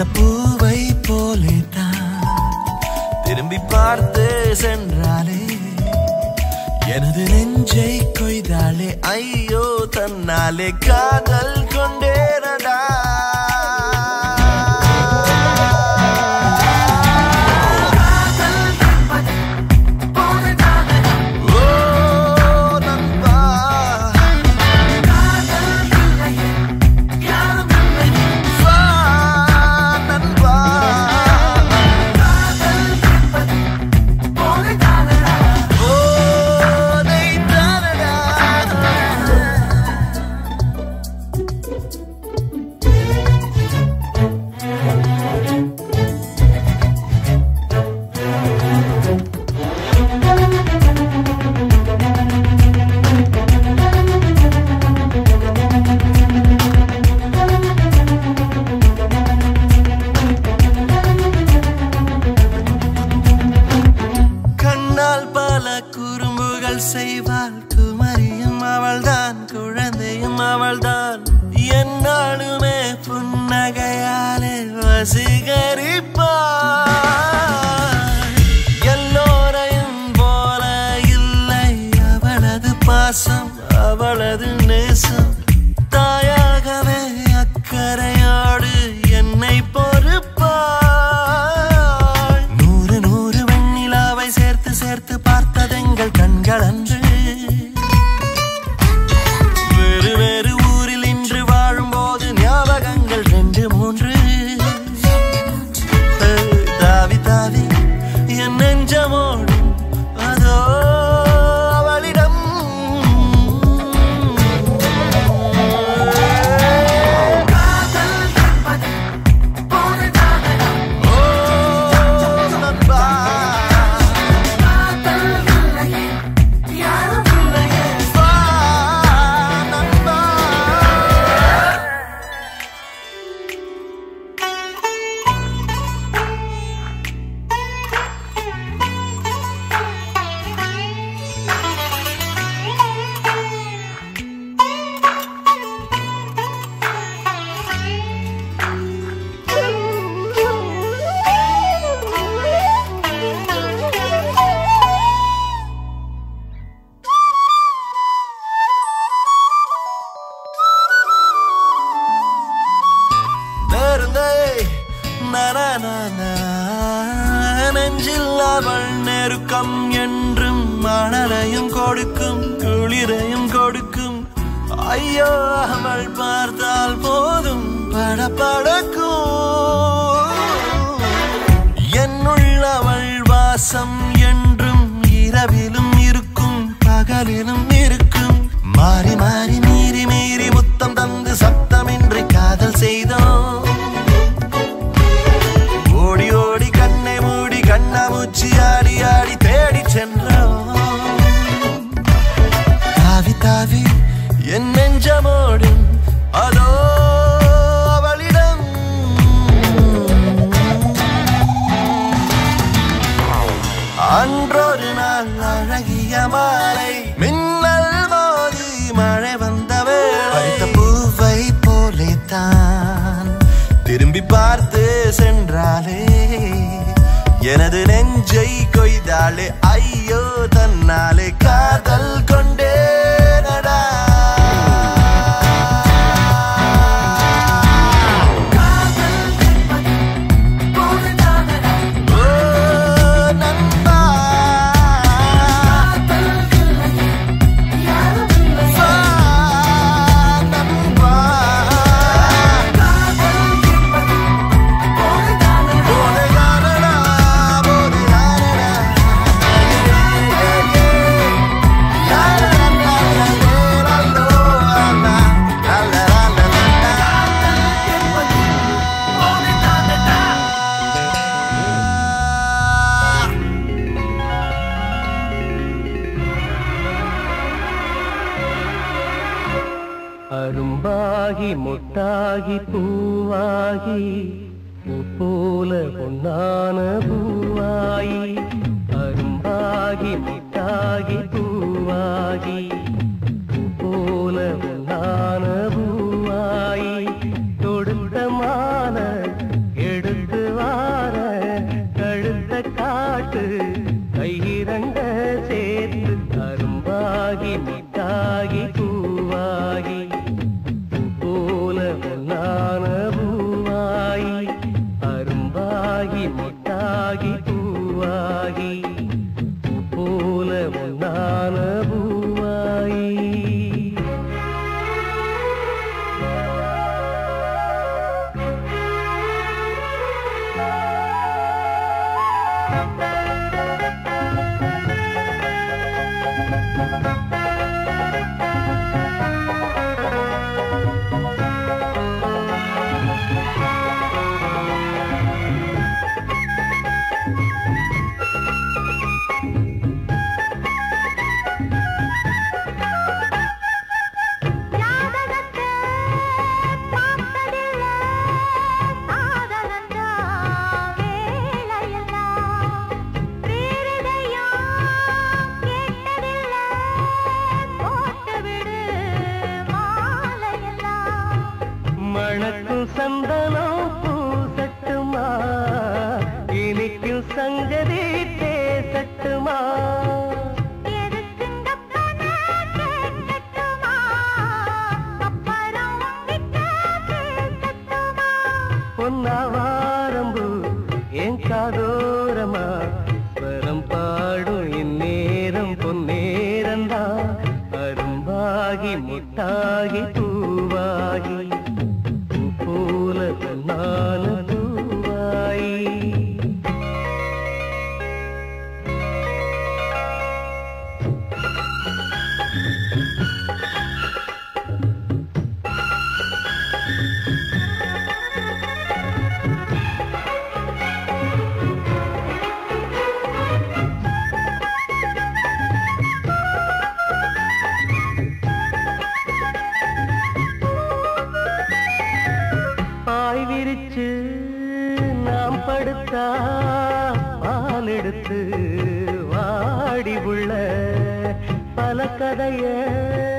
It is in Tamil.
பறித்த பூவை போலே தான் திரும்பி பார்த்து சென்றாலே எனது நெஞ்சை கொய்தாலே ஐயோ தன்னாலே காதல் கொண்டேனடா ஓ, நண்பா. வா, நண்பா. போதை தானடா. கண்ணால் பல குறும்புகள் செய்வாள் குமரியும் அவள்தான் குழந்தையும் அவள்தான் என்னாலுமே புன்னகையாலே வசீகரிப்பாள் எல்லோரையும் போல இல்லை அவளது பாசம் அவளது நேசம் தாயாகவே அக்கறையோடு என்னை பொறுப்பாள் நூறு நூறு வெண்ணிலாவை சேர்த்து சேர்த்து பார்த்ததெங்கள் கண்கள் அன்று வேறு வேறு ஊரில் இன்று வாழும்போது ஞாபகங்கள் ரெண்டு மூன்று தாவி தாவி என் நெஞ்சமோடும் அதோ அவளிடம் ஓ, நண்பா. வா, நண்பா. நேர்ந்தே நனநன. நெஞ்சில் அவள் நெருக்கம் என்றும் மணலையும் கொடுக்கும் குளிரையும் கொடுக்கும் ஐயோ அவள் பார்த்தால் போதும் படபடக்கும் என்னுள் அவள் வாசம் என்றும் இரவிலும் இருக்கும் பகலிலும் இருக்கும் மாறி மாறி மீறி மீறி முத்தம் தந்து சப்தமின்றி காதல் செய்தோம் ஓடி ஓடி கண்ணை மூடி கண்ணாமூச்சி ஆடி ஆடி தேடி சென்றோம் தாவி தாவி என் நெஞ்சமோடும் அதோ அவளிடம் அன்றொரு நாள் அழகிய மாலை மின்னல் மோதி மழை வந்த வேளை பூவை போலே தான் திரும்பி பார்த்து சென்றாலே எனது நெஞ்சை கொய்தாலே ஐயோ தன்னாலே காதல் கொண்டேனடா ஓ, நண்பா. வா, நண்பா. போதைதானடா, போதைதானடா. அரும்பாகி முட்டாகி பூவாகி பூ போல பொன்னான பூவாயி அரும்பாகி முட்டாகி பூவாகி பூ போல பொன்னான பூவாயி தொடுத்த மான சந்தனம் பூசட்டுமா இனிக்கும் சங்கதி பேசட்டுமா பொன்னாவாரம்பு என் காதோரமா வரம் பாடும் இந்நேரம் பொன்னேரந்தா அரும்பாகி முட்டாகி பூவாகி பூ போல பொன்னான பூவாயி பாய் விரிச்சு நாம் படுத்தா பால் எடுத்து வாடி உள்ள பல கதைய